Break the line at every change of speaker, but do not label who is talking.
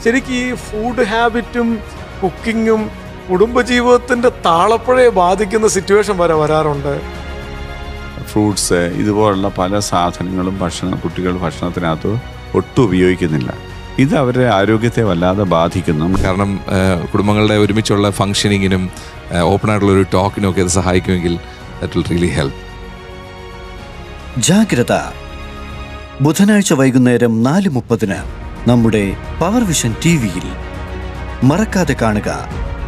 ശരിക്കും ഈ ഫുഡ് ഹാബിറ്റും കുക്കിങ്ങും കുടുംബജീവിതത്തിന്റെ താളപ്പുഴയെ ബാധിക്കുന്ന സിറ്റുവേഷൻ വരെ വരാറുണ്ട്
ഫ്രൂട്ട്സ് ഇതുപോലുള്ള പല സാധനങ്ങളും ഭക്ഷണം കുട്ടികൾ ഭക്ഷണത്തിനകത്ത് ഒട്ടും ഉപയോഗിക്കുന്നില്ല ഇത് അവരുടെ ആരോഗ്യത്തെ വല്ലാതെ ബാധിക്കുന്നു
കാരണം ആ, കുടുംബങ്ങളുടെ ഒരുമിച്ചുള്ള ഫങ്ഷനിങ്ങിനും ഓപ്പൺ ആയിട്ടുള്ള ഒരു ടോക്കിനും ഒക്കെ ഇത് സഹായിക്കുമെങ്കിൽ ദറ്റ് വിൽ റിയലി ഹെൽപ്പ്
ജാഗ്രത ബുധനാഴ്ച വൈകുന്നേരം നാല് മുപ്പതിന് നമ്മുടെ പവർ വിഷൻ ടി വിയിൽ മറക്കാതെ കാണുക